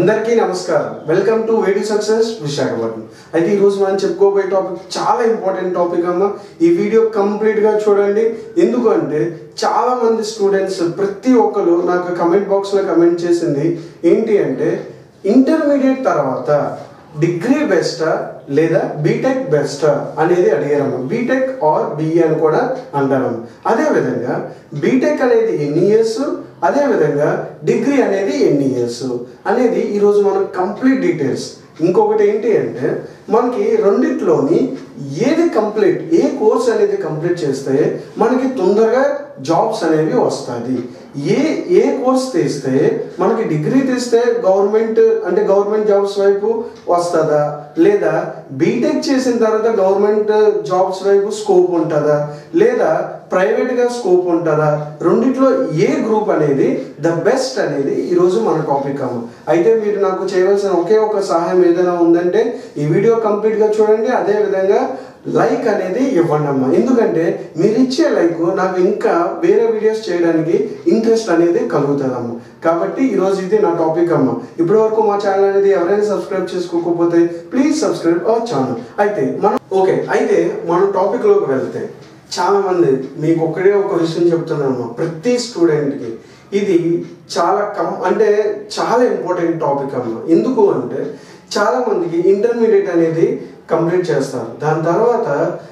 అందరికీ నమస్కారం welcome to వేడి సక్సెస్ విశాఖపట్నం అయితే ఈ రోజు మనం చెప్పుకోబోయే టాపిక్ చాలా ఇంపార్టెంట్ టాపిక్ అమ్మ ఈ వీడియో కంప్లీట్ గా చూడండి ఎందుకంటే చాలా మంది స్టూడెంట్స్ ప్రతి ఒక్కరు నాకు కమెంట్ బాక్స్ లో కమెంట్ చేసింది ఏంటి అంటే ఇంటర్మీడియట్ తర్వాత డిగ్రీ బెస్టా లేదా బీటెక్ బెస్టా అనేది అడిగారమ్మ బీటెక్ ఆర్ బిఈ అని కూడా అంటారమ్మ అదేవిధంగా బీటెక్ అనేది ఎన్ని ఇయర్స్ అదేవిధంగా డిగ్రీ అనేది ఎన్ని ఇయర్స్ అనేది ఈరోజు మనం కంప్లీట్ డీటెయిల్స్ ఇంకొకటి ఏంటి అంటే మనకి రెండిట్లోని ఏది కంప్లీట్ ఏ కోర్స్ అనేది కంప్లీట్ చేస్తే మనకి తొందరగా జాబ్స్ అనేవి వస్తుంది ఏ ఏ కోర్స్ తీస్తే మనకి డిగ్రీ తీస్తే గవర్నమెంట్ అంటే గవర్నమెంట్ జాబ్స్ వైపు వస్తుందా లేదా బీటెక్ చేసిన తర్వాత గవర్నమెంట్ జాబ్స్ వైపు స్కోప్ ఉంటుందా లేదా ప్రైవేట్గా స్కోప్ ఉంటుందా రెండిట్లో ఏ గ్రూప్ అనేది ద బెస్ట్ అనేది ఈరోజు మన టాపిక్ అమ్మ అయితే మీరు నాకు చేయవలసిన ఒకే ఒక సహాయం ఏదైనా ఉందంటే ఈ వీడియో కంప్లీట్గా చూడండి అదే విధంగా లైక్ అనేది ఇవ్వండి అమ్మా ఎందుకంటే మీరు ఇచ్చే లైక్ నాకు ఇంకా వేరే వీడియోస్ చేయడానికి ఇంట్రెస్ట్ అనేది కలుగుతుందమ్మా కాబట్టి ఈరోజు ఇది నా టాపిక్ అమ్మ ఇప్పటి వరకు మా ఛానల్ అనేది ఎవరైనా సబ్స్క్రైబ్ చేసుకోకపోతే ప్లీజ్ సబ్స్క్రైబ్ అవర్ ఛానల్ అయితే మనం ఓకే అయితే మనం టాపిక్లోకి వెళ్తే చాలా మంది మీకు ఒక్కడే ఒక విషయం చెప్తున్నాను ప్రతి స్టూడెంట్కి ఇది చాలా కం అంటే చాలా ఇంపార్టెంట్ టాపిక్ అమ్మ ఎందుకు అంటే చాలా మందికి ఇంటర్మీడియట్ అనేది కంప్లీట్ చేస్తారు దాని తర్వాత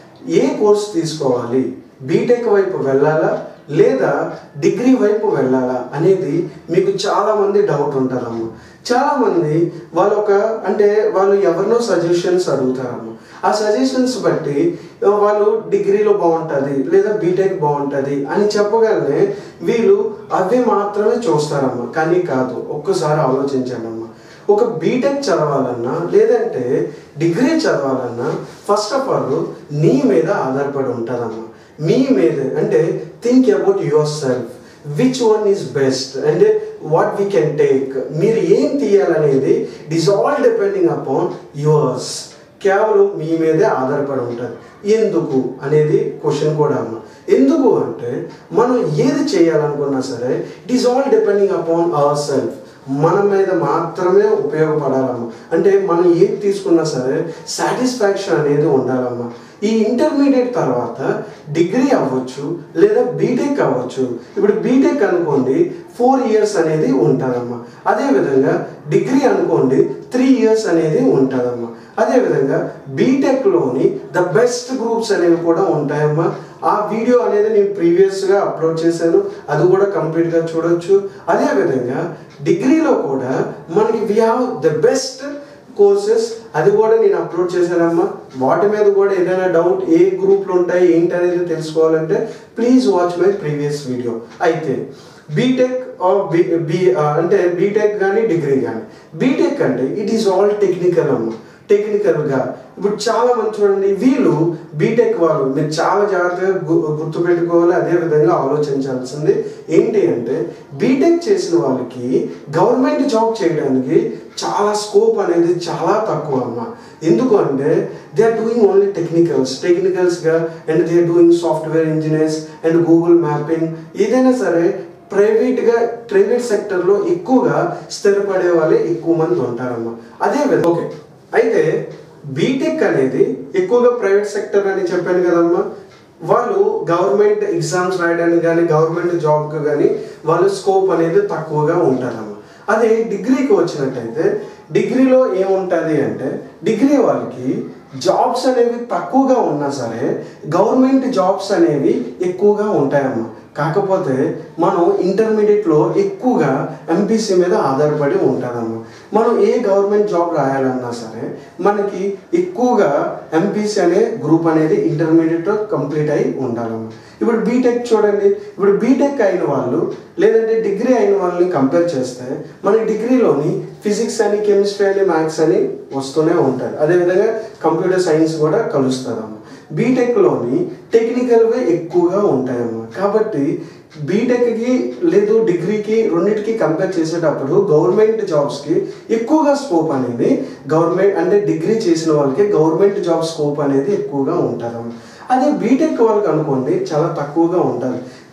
ఏ కోర్స్ తీసుకోవాలి బీటెక్ వైపు వెళ్ళాలా లేదా డిగ్రీ వైపు వెళ్ళాలా అనేది మీకు చాలా మంది డౌట్ ఉంటారమ్మ చాలా మంది వాళ్ళ ఒక అంటే వాళ్ళు ఎవరినో సజెషన్స్ అడుగుతారమ్మ ఆ సజెషన్స్ బట్టి వాళ్ళు డిగ్రీలో బాగుంటుంది లేదా బీటెక్ బాగుంటుంది అని చెప్పగలనే వీళ్ళు అవి మాత్రమే చూస్తారమ్మ కానీ కాదు ఒక్కసారి ఆలోచించండి అమ్మ ఒక బీటెక్ చదవాలన్నా లేదంటే డిగ్రీ చదవాలన్నా ఫస్ట్ ఆఫ్ ఆల్ నీ మీద ఆధారపడి ఉంటుందమ్మా మీ మీద అంటే think about your self which one is best అంటే వాట్ వీ కెన్ టేక్ మీరు ఏం తీయాలనేది it all depending upon yours కేవలం మీ మీదే ఆధారపడి ఉంటుంది ఎందుకు అనేది క్వశ్చన్ కూడా అమ్మ ఎందుకు అంటే మనం ఏది చేయాలనుకున్నా సరే it is all depending upon our self మన మీద మాత్రమే ఉపయోగపడాలమ్మా అంటే మనం ఏది తీసుకున్నా సరే సాటిస్ఫాక్షన్ అనేది ఉండాలమ్మా ఈ ఇంటర్మీడియట్ తర్వాత డిగ్రీ అవ్వచ్చు లేదా బీటెక్ అవ్వచ్చు ఇప్పుడు బీటెక్ అనుకోండి ఫోర్ ఇయర్స్ అనేది ఉంటుందమ్మా అదేవిధంగా డిగ్రీ అనుకోండి త్రీ ఇయర్స్ అనేది ఉంటుందమ్మా అదేవిధంగా బీటెక్లోని ద బెస్ట్ గ్రూప్స్ అనేవి కూడా ఉంటాయమ్మా ఆ వీడియో అనేది నేను ప్రీవియస్గా అప్లోడ్ చేశాను అది కూడా కంప్లీట్గా చూడొచ్చు అదేవిధంగా డిగ్రీలో కూడా మనకి we have the best courses అది కూడా నేను అప్లోడ్ చేశానమ్మా వాటి మీద కూడా ఏదైనా డౌట్ ఏ గ్రూప్లు ఉంటాయి ఏంటి అనేది తెలుసుకోవాలంటే please watch my previous video అయితే బీటెక్ బి బి అంటే బీటెక్ కానీ డిగ్రీ కానీ బీటెక్ అంటే ఇట్ ఈస్ ఆల్ టెక్నికల్ అమ్మ టెక్నికల్గా ఇప్పుడు చాలా మంది చూడండి వీళ్ళు బీటెక్ వాళ్ళు మీరు చాలా జాగ్రత్తగా గు గుర్తుపెట్టుకోవాలి అదే విధంగా ఆలోచించాల్సింది ఏంటి అంటే బీటెక్ చేసిన వాళ్ళకి గవర్నమెంట్ జాబ్ చేయడానికి చాలా స్కోప్ అనేది చాలా తక్కువ అమ్మ ఎందుకు అంటే they are doing only technicals టెక్నికల్స్గా and they are doing software engineers and Google mapping ఏదైనా సరే ప్రైవేట్గా ప్రైవేట్ సెక్టర్లో ఎక్కువగా స్థిరపడే వాళ్ళే ఎక్కువ మంది ఉంటారమ్మా అదే విధంగా ఓకే అయితే బీటెక్ అనేది ఎక్కువగా ప్రైవేట్ సెక్టర్ అని చెప్పాను కదమ్మా వాళ్ళు గవర్నమెంట్ ఎగ్జామ్స్ రాయడానికి కానీ గవర్నమెంట్ జాబ్కి కానీ వాళ్ళ స్కోప్ అనేది తక్కువగా ఉంటారమ్మా అదే డిగ్రీకి వచ్చినట్టయితే డిగ్రీలో ఏముంటుంది అంటే డిగ్రీ వాళ్ళకి జాబ్స్ అనేవి తక్కువగా ఉన్నా సరే గవర్నమెంట్ జాబ్స్ అనేవి ఎక్కువగా ఉంటాయమ్మా కాకపోతే మనం ఇంటర్మీడియట్లో ఎక్కువగా ఎంపీసీ మీద ఆధారపడి ఉంటామమ్మా మనం ఏ గవర్నమెంట్ జాబ్ రాయాలన్నా సరే మనకి ఎక్కువగా ఎంపీసీ అనే గ్రూప్ అనేది ఇంటర్మీడియట్లో కంప్లీట్ అయి ఉండాలమ్మా ఇప్పుడు బీటెక్ చూడండి ఇప్పుడు బీటెక్ అయిన వాళ్ళు లేదంటే డిగ్రీ అయిన వాళ్ళని కంపేర్ చేస్తే మన డిగ్రీలోని ఫిజిక్స్ అని కెమిస్ట్రీ అని మ్యాథ్స్ అని వస్తూనే ఉంటాయి అదేవిధంగా కంప్యూటర్ సైన్స్ కూడా కలుస్తుందమ్మా బీటెక్లోని టెక్నికల్వే ఎక్కువగా ఉంటాయమ్మా కాబట్టి బీటెక్కి లేదు డిగ్రీకి రెండింటికి కంపేర్ చేసేటప్పుడు గవర్నమెంట్ జాబ్స్కి ఎక్కువగా స్కోప్ అనేది గవర్నమెంట్ అంటే డిగ్రీ చేసిన వాళ్ళకి గవర్నమెంట్ జాబ్ స్కోప్ అనేది ఎక్కువగా ఉంటుందమ్మా అదే బీటెక్ వాళ్ళకి అనుకోండి చాలా తక్కువగా ఉంటుంది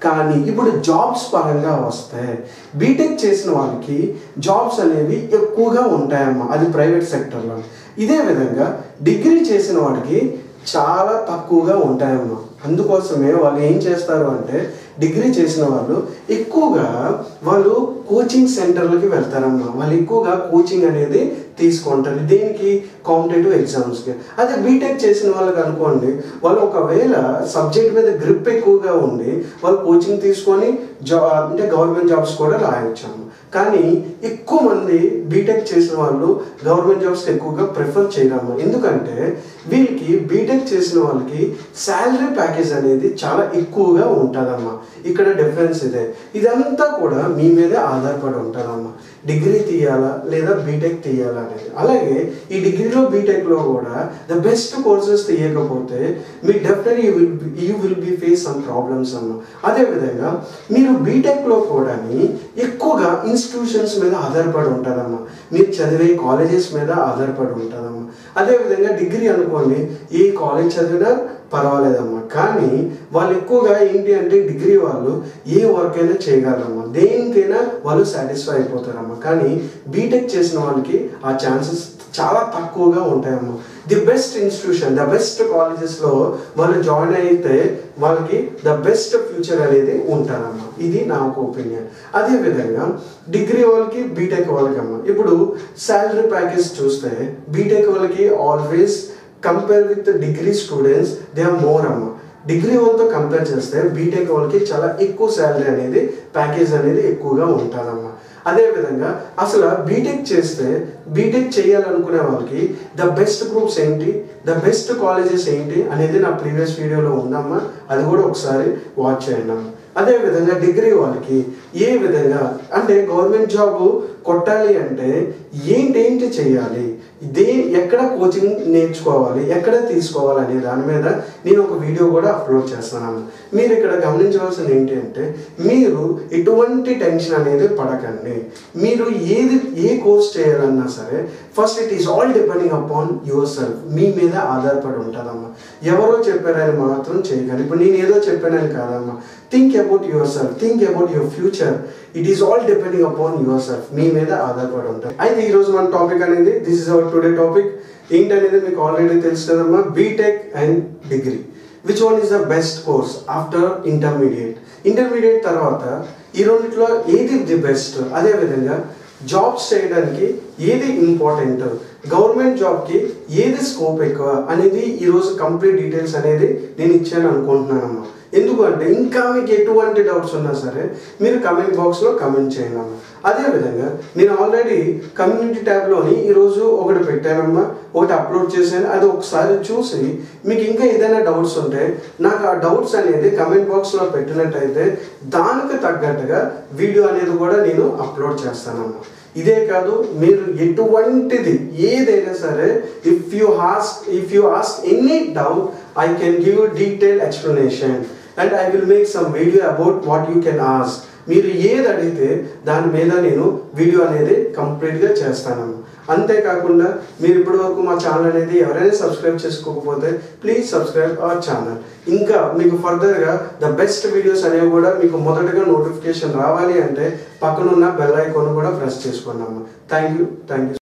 కానీ ఇప్పుడు జాబ్స్ పరంగా వస్తే బీటెక్ చేసిన వాళ్ళకి జాబ్స్ అనేవి ఎక్కువగా ఉంటాయమ్మా అది ప్రైవేట్ సెక్టర్లో ఇదే విధంగా డిగ్రీ చేసిన వాడికి చాలా తక్కువగా ఉంటాయమ్మా అందుకోసమే వాళ్ళు ఏం చేస్తారు అంటే డిగ్రీ చేసిన వాళ్ళు ఎక్కువగా వాళ్ళు కోచింగ్ సెంటర్లకి వెళ్తారమ్మా వాళ్ళు ఎక్కువగా కోచింగ్ అనేది తీసుకుంటారు దేనికి కాంపిటేటివ్ ఎగ్జామ్స్కి అదే బీటెక్ చేసిన వాళ్ళకి అనుకోండి వాళ్ళు ఒకవేళ సబ్జెక్ట్ మీద గ్రిప్ ఎక్కువగా ఉండి వాళ్ళు కోచింగ్ తీసుకొని జా అంటే గవర్నమెంట్ జాబ్స్ కూడా రాయొచ్చాము కానీ ఎక్కువ మంది బీటెక్ చేసిన వాళ్ళు గవర్నమెంట్ జాబ్స్కి ఎక్కువగా ప్రిఫర్ చేయరమ్మా ఎందుకంటే వీళ్ళకి బీటెక్ చేసిన వాళ్ళకి శాలరీ ప్యాకేజ్ అనేది చాలా ఎక్కువగా ఉంటుందమ్మా ఇక్కడ డిఫరెన్స్ ఇదే ఇదంతా కూడా మీ మీదే ఆధారపడి ఉంటుందమ్మా డిగ్రీ తీయాలా లేదా బీటెక్ తీయాలా అనేది అలాగే ఈ డిగ్రీలో బీటెక్లో కూడా ద బెస్ట్ కోర్సెస్ తీయకపోతే మీ definitely you will you will be face some problems అన్న అదేవిధంగా మీరు బీటెక్లో కూడా ఎక్కువగా ఇన్స్టిట్యూషన్స్ మీద ఆధారపడి ఉంటారమ్మా మీరు చదివే కాలేజెస్ మీద ఆధారపడి ఉంటుందమ్మా అదేవిధంగా డిగ్రీ అనుకోండి ఏ కాలేజ్ చదివినా పర్వాలేదమ్మా కానీ వాళ్ళు ఎక్కువగా ఏంటి అంటే డిగ్రీ వాళ్ళు ఏ వర్క్ అయినా చేయగలరమ్మా దేనికైనా వాళ్ళు సాటిస్ఫై అయిపోతారమ్మా కానీ బీటెక్ చేసిన వాళ్ళకి ఆ ఛాన్సెస్ చాలా తక్కువగా ఉంటాయమ్మా the best institution the best కాలేజెస్లో వాళ్ళు జాయిన్ అయితే వాళ్ళకి ద బెస్ట్ ఫ్యూచర్ అనేది ఉంటారమ్మా ఇది నా ఒక ఒపీనియన్ అదేవిధంగా డిగ్రీ వాళ్ళకి బీటెక్ వాళ్ళకి అమ్మా ఇప్పుడు శాలరీ ప్యాకేజ్ చూస్తే బీటెక్ వాళ్ళకి always compare with degree students they are more అమ్మ డిగ్రీ వాళ్ళతో కంపేర్ చేస్తే బీటెక్ వాళ్ళకి చాలా ఎక్కువ శాలరీ అనేది ప్యాకేజ్ అనేది ఎక్కువగా ఉంటుందమ్మా అదేవిధంగా అసలు బీటెక్ చేస్తే బీటెక్ చేయాలనుకునే వాళ్ళకి ద బెస్ట్ గ్రూప్స్ ఏంటి ద బెస్ట్ కాలేజెస్ ఏంటి అనేది నా ప్రీవియస్ వీడియోలో ఉందమ్మా అది కూడా ఒకసారి వాచ్ చేయండి అమ్మా అదేవిధంగా డిగ్రీ వాళ్ళకి ఏ విధంగా అంటే గవర్నమెంట్ జాబ్ కొట్టాలి అంటే ఏంటేంటి చేయాలి దే ఎక్కడ కోచింగ్ నేర్చుకోవాలి ఎక్కడ తీసుకోవాలి అనే దాని మీద నేను ఒక వీడియో కూడా అప్లోడ్ చేస్తున్నాను మీరు ఇక్కడ గమనించవలసింది ఏంటి అంటే మీరు ఎటువంటి టెన్షన్ అనేది పడకండి మీరు ఏది ఏ కోర్స్ చేయాలన్నా సరే first it is all depending upon your self మీ మీద ఆధారపడి ఉంటుందమ్మా ఎవరో చెప్పారని మాత్రం చేయకండి ఇప్పుడు నేను ఏదో చెప్పానని కాదమ్మా think about your self think about your future it is all depending upon your self మీ మీద ఆధారపడి ఉంటుంది అయితే ఈరోజు మన టాపిక్ అనేది this is our today topic ఏంటనేది మీకు ఆల్రెడీ తెలుసు కదమ్మా BTech and degree which one is the best course after intermediate intermediate తర్వాత ఈ రెండిట్లో ఏది ది బెస్ట్ అదేవిధంగా జాబ్స్ చేయడానికి ఏది ఇంపార్టెంట్ గవర్నమెంట్ జాబ్కి ఏది స్కోప్ ఎక్కువ అనేది ఈరోజు కంప్లీట్ డీటెయిల్స్ అనేది నేను ఇచ్చాను అనుకుంటున్నానమ్మా ఎందుకంటే ఇంకా మీకు ఎటువంటి డౌట్స్ ఉన్నా సరే మీరు కమెంట్ బాక్స్లో కమెంట్ చేయండి అమ్మా అదేవిధంగా నేను ఆల్రెడీ కమ్యూనిటీ ట్యాబ్లోని ఈరోజు ఒకటి పెట్టానమ్మా ఒకటి అప్లోడ్ చేశాను అది ఒకసారి చూసి మీకు ఇంకా ఏదైనా డౌట్స్ ఉంటే నాకు ఆ డౌట్స్ అనేది కమెంట్ బాక్స్లో పెట్టినట్టయితే దానికి తగ్గట్టుగా వీడియో అనేది కూడా నేను అప్లోడ్ చేస్తానమ్మా ఇదే కాదు మీరు ఎటువంటిది ఏదైనా సరే if you ask if you ask any doubt I can give detail explanation and I will make some video about what you can ask మీరు ఏది అడిగితే దాని మీద నేను వీడియో అనేది కంప్లీట్గా చేస్తాను అంతేకాకుండా మీరు ఇప్పటి వరకు మా ఛానల్ అనేది ఎవరైనా సబ్స్క్రైబ్ చేసుకోకపోతే ప్లీజ్ సబ్స్క్రైబ్ అవర్ ఛానల్ ఇంకా మీకు ఫర్దర్గా ద బెస్ట్ వీడియోస్ అనేవి కూడా మీకు మొదటగా నోటిఫికేషన్ రావాలి అంటే పక్కనున్న బెల్ ఐకాన్ కూడా ప్రెస్ చేసుకోండి అమ్మా థ్యాంక్ యూ థ్యాంక్ యూ